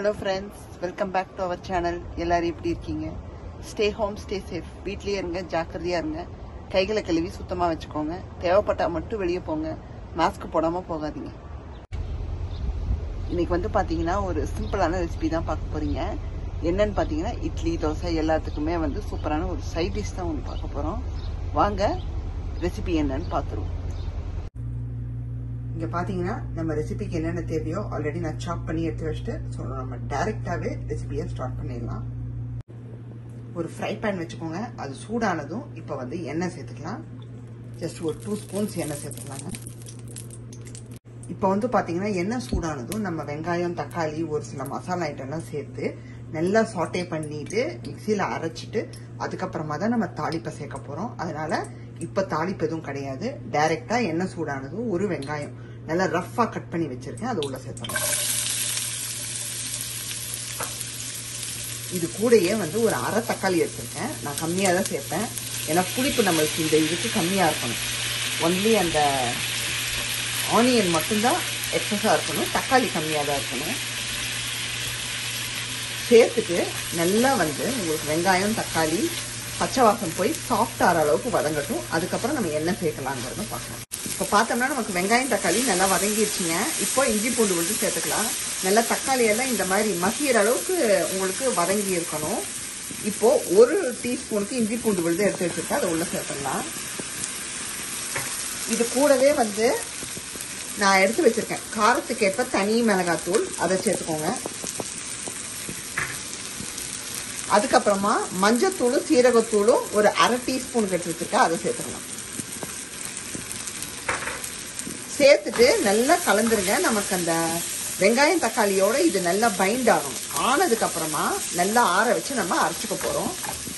hello friends welcome back to our channel எல்லாரும் எப்படி இருக்கீங்க ஸ்டே ஹோம் ஸ்டே சேஃப் வீட்லயே இருங்க ஜாக்கிரதையா இருங்க கைகளை கழுவி சுத்தமாக வச்சுக்கோங்க தேவைப்பட்டா மட்டும் வெளியே போங்க மாஸ்க் போடாமல் போகாதீங்க இன்னைக்கு வந்து பார்த்தீங்கன்னா ஒரு சிம்பிளான ரெசிபி தான் பார்க்க போறீங்க என்னன்னு பார்த்தீங்கன்னா இட்லி தோசை எல்லாத்துக்குமே வந்து சூப்பரான ஒரு சைட் டிஷ் தான் ஒன்று பார்க்க போகிறோம் வாங்க ரெசிபி என்னன்னு பார்த்துருவோம் இங்கே பார்த்தீங்கன்னா நம்ம ரெசிபிக்கு என்னென்ன தேவையோ ஆல்ரெடி நான் சாப் பண்ணி எடுத்து வச்சுட்டு ஸோ நம்ம டைரெக்டாகவே ரெசிபியை ஸ்டார்ட் பண்ணிடலாம் ஒரு ஃப்ரை பேன் வச்சுக்கோங்க அது சூடானதும் இப்போ வந்து எண்ணெய் சேர்த்துக்கலாம் ஜஸ்ட் ஒரு டூ ஸ்பூன்ஸ் எண்ணெய் சேர்த்துக்கலாங்க இப்போ வந்து பார்த்தீங்கன்னா எண்ணெய் சூடானதும் நம்ம வெங்காயம் தக்காளி ஒரு சில மசாலா ஐட்டம்லாம் சேர்த்து நல்லா சாட்டே பண்ணிட்டு மிக்சியில் அரைச்சிட்டு அதுக்கப்புறமா தான் நம்ம தாளிப்பை சேர்க்க போகிறோம் அதனால இப்போ தாளிப்பு எதுவும் கிடையாது டைரெக்டாக எண்ணெய் சூடானதும் ஒரு வெங்காயம் நல்லா ரஃப்பாக கட் பண்ணி வச்சிருக்கேன் அது உள்ள சேர்த்தலாம் இது கூடயே வந்து ஒரு அரை தக்காளி எடுத்திருக்கேன் நான் கம்மியாக தான் சேர்ப்பேன் ஏன்னா புளிப்பு நம்மளுக்கு இந்த இதுக்கு கம்மியாக இருக்கணும் ஒன்லி அந்த ஆனியன் மட்டும்தான் எக்ஸஸாக இருக்கணும் தக்காளி கம்மியாக தான் இருக்கணும் சேர்த்துட்டு நல்லா வந்து உங்களுக்கு வெங்காயம் தக்காளி பச்சை வாசம் போய் சாஃப்ட் ஆகிற அளவுக்கு வதங்கட்டும் அதுக்கப்புறம் நம்ம எண்ணெய் சேர்க்கலாங்கிறத பார்க்கலாம் இப்போ பார்த்தோம்னா நமக்கு வெங்காயம் தக்காளி நல்லா வதங்கிடுச்சுங்க இப்போ இஞ்சி பூண்டு விழுந்து சேர்த்துக்கலாம் நல்லா தக்காளி எல்லாம் இந்த மாதிரி மசிகிற அளவுக்கு உங்களுக்கு வதங்கி இருக்கணும் இப்போ ஒரு டீஸ்பூனுக்கு இஞ்சி பூண்டு விழுந்து எடுத்து வச்சுருக்கேன் அதை உள்ள சேர்த்துடலாம் இது கூடவே வந்து நான் எடுத்து வச்சிருக்கேன் காரத்துக்கு ஏற்ப தனி மிளகாத்தூள் அதை சேர்த்துக்கோங்க அதுக்கப்புறமா மஞ்சத்தூளும் சீரகத்தூளும் ஒரு அரை டீஸ்பூன் எடுத்து வச்சிருக்கேன் அதை சேர்த்துக்கலாம் சேர்த்துட்டு நல்லா கலந்துருங்க நமக்கு அந்த வெங்காயம் தக்காளியோட இது நல்லா பைண்ட் ஆகணும் ஆனதுக்கு அப்புறமா நல்லா ஆற வச்சு நம்ம அரைச்சிக்க போறோம்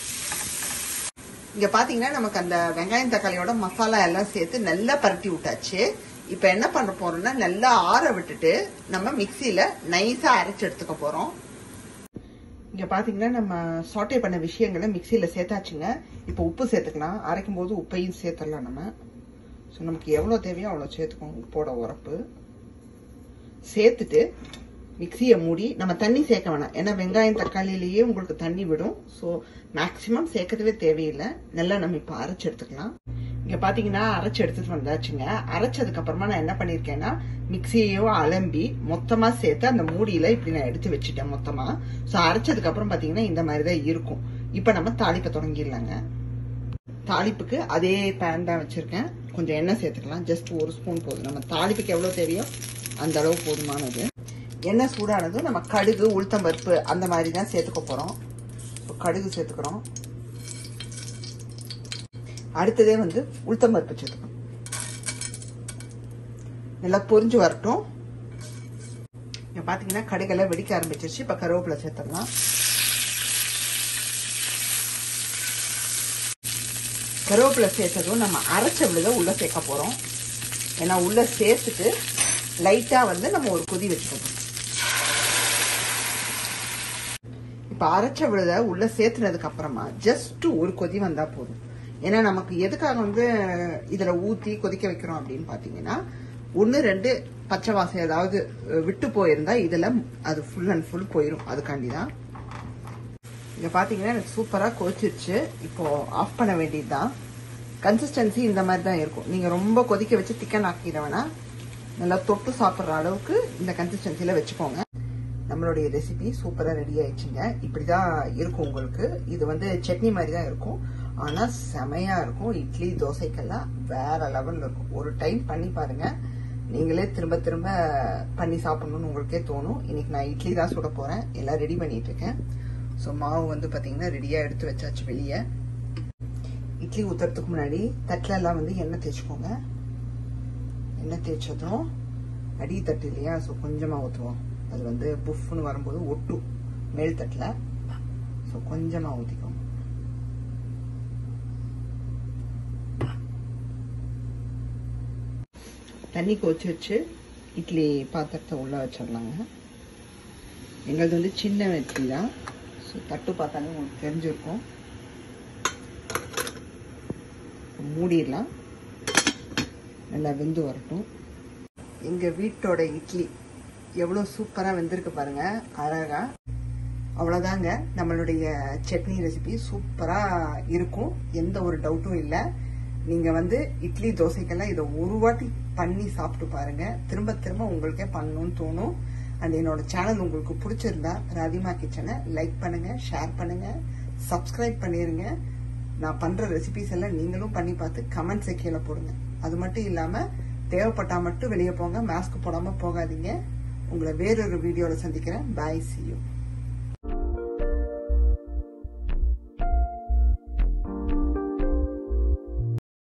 இங்க பாத்தீங்கன்னா நமக்கு அந்த வெங்காயம் தக்காளியோட மசாலா எல்லாம் சேர்த்து நல்லா பரட்டி விட்டாச்சு இப்ப என்ன பண்ண போறோம்னா நல்லா ஆற விட்டுட்டு நம்ம மிக்சியில நைஸா அரைச்சு எடுத்துக்க போறோம் இங்க பாத்தீங்கன்னா நம்ம சாட்டே பண்ண விஷயங்களை மிக்சியில சேர்த்தாச்சுங்க இப்போ உப்பு சேர்த்துக்கலாம் அரைக்கும் போது உப்பையும் சேர்த்துடலாம் நம்ம ஸோ நமக்கு எவ்வளோ தேவையோ அவ்வளோ சேர்த்துக்கோங்க உப்போட உரப்பு சேர்த்துட்டு மிக்சியை மூடி நம்ம தண்ணி சேர்க்க வேணாம் ஏன்னா வெங்காயம் தக்காளியிலேயே உங்களுக்கு தண்ணி விடும் ஸோ மேக்சிமம் சேர்க்கறதுவே தேவையில்லை நல்லா நம்ம இப்போ அரைச்சு எடுத்துக்கலாம் இங்க பாத்தீங்கன்னா அரைச்சு எடுத்துட்டு வந்தாச்சுங்க அரைச்சதுக்கு அப்புறமா நான் என்ன பண்ணிருக்கேன்னா மிக்சியையோ அலம்பி மொத்தமா சேர்த்து அந்த மூடியில இப்படி நான் எடுத்து வச்சுட்டேன் மொத்தமா ஸோ அரைச்சதுக்கு அப்புறம் பாத்தீங்கன்னா இந்த மாதிரி தான் இருக்கும் இப்போ நம்ம தாளிப்பை தொடங்கிடலாங்க தாளிப்புக்கு அதே பேன் தான் வச்சிருக்கேன் கொஞ்சம் எண்ணெய் சேர்த்துக்கலாம் ஜஸ்ட் ஒரு ஸ்பூன் போதும் நம்ம தாளிப்புக்கு எவ்வளோ தேவையோ அந்த அளவு போதுமானது எண்ணெய் சூடானதும் நம்ம கடுகு உளுத்தம்பருப்பு அந்த மாதிரி தான் சேர்த்துக்க போகிறோம் கடுகு சேர்த்துக்கிறோம் அடுத்ததே வந்து உளுத்தம்பருப்பு சேர்த்துக்கணும் நல்லா பொரிஞ்சு வரட்டும் இங்க பாத்தீங்கன்னா கடுகெல்லாம் வெடிக்க ஆரம்பிச்சிருச்சு இப்ப கருவேப்பிலை சேர்த்துடலாம் கருவேப்பிலை சேர்த்ததும் நம்ம அரைச்ச விழுத உள்ள சேர்க்க போறோம் ஏன்னா உள்ள சேர்த்துட்டு லைட்டா வந்து நம்ம ஒரு கொதி வச்சுக்கணும் இப்ப அரைச்ச விழுத உள்ள சேர்த்துனதுக்கு அப்புறமா ஜஸ்ட் ஒரு கொதி வந்தா போதும் ஏன்னா நமக்கு எதுக்காக வந்து இதுல ஊத்தி கொதிக்க வைக்கிறோம் அப்படின்னு பாத்தீங்கன்னா ஒன்னு ரெண்டு பச்சை வாசம் ஏதாவது விட்டு போயிருந்தா இதுல அது ஃபுல் அண்ட் ஃபுல் போயிடும் அதுக்காண்டி தான் இங்க பாத்தீங்கன்னா எனக்கு சூப்பரா கொதிச்சிருச்சு இப்போ ஆஃப் பண்ண வேண்டியதுதான் கன்சிஸ்டன்சி இந்த மாதிரி தான் இருக்கும் நீங்க ரொம்ப கொதிக்க வச்சு திக்கன் ஆக்கிட வேணா நல்லா தொட்டு சாப்பிட்ற அளவுக்கு இந்த கன்சிஸ்டன்சில வச்சுக்கோங்க நம்மளுடைய ரெசிபி சூப்பரா ரெடி ஆயிடுச்சுங்க இப்படிதான் இருக்கும் உங்களுக்கு இது வந்து சட்னி மாதிரி தான் இருக்கும் ஆனா செமையா இருக்கும் இட்லி தோசைக்கெல்லாம் வேற லெவல்ல இருக்கும் ஒரு டைம் பண்ணி பாருங்க நீங்களே திரும்ப திரும்ப பண்ணி சாப்பிடணும்னு உங்களுக்கே தோணும் இன்னைக்கு நான் இட்லி தான் சுட போறேன் எல்லாம் ரெடி பண்ணிட்டு இருக்கேன் ஸோ மாவு வந்து பாத்தீங்கன்னா ரெடியா எடுத்து வச்சாச்சு வெளியே இட்லி ஊத்துறதுக்கு முன்னாடி தட்டில எல்லாம் வந்து எண்ணெய் தேய்ச்சிக்கோங்க எண்ணெய் தேய்ச்சதும் அடி தட்டு இல்லையா ஸோ கொஞ்சமா ஊற்றுவோம் அது வந்து புஃப்னு வரும்போது ஒட்டும் மேல் தட்டில் ஸோ கொஞ்சமா ஊற்றிக்கோங்க தண்ணி கொதிச்சு வச்சு இட்லி பாத்திரத்தை உள்ள வச்சிடலாங்க எங்களது வந்து சின்ன இட்லி தான் ஸோ தட்டு பார்த்தாலே உங்களுக்கு தெரிஞ்சிருக்கும் மூடிடலாம் நல்லா வெந்து வரட்டும் எங்கள் வீட்டோட இட்லி எவ்வளவு சூப்பரா வெந்திருக்கு பாருங்க அழகா அவ்வளவுதாங்க நம்மளுடைய சட்னி ரெசிபி சூப்பரா இருக்கும் எந்த ஒரு டவுட்டும் இல்லை நீங்க வந்து இட்லி தோசைக்கெல்லாம் இதை ஒரு வாட்டி பண்ணி சாப்பிட்டு பாருங்க திரும்ப திரும்ப உங்களுக்கே பண்ணணும்னு தோணும் அண்ட் என்னோட சேனல் உங்களுக்கு பிடிச்சிருந்தா ராதிமா கிச்சனை லைக் பண்ணுங்க ஷேர் பண்ணுங்க சப்ஸ்கிரைப் பண்ணிருங்க நான் பண்ற ரெசிபிஸ் எல்லாம் நீங்களும் பண்ணி பார்த்து கமெண்ட் செக்ஷன்ல போடுங்க அது மட்டும் இல்லாம தேவைப்பட்டா மட்டும் வெளியே போங்க மாஸ்க் போடாம போகாதீங்க உங்களை வேறொரு வீடியோல சந்திக்கிறேன் பாய் சி யூ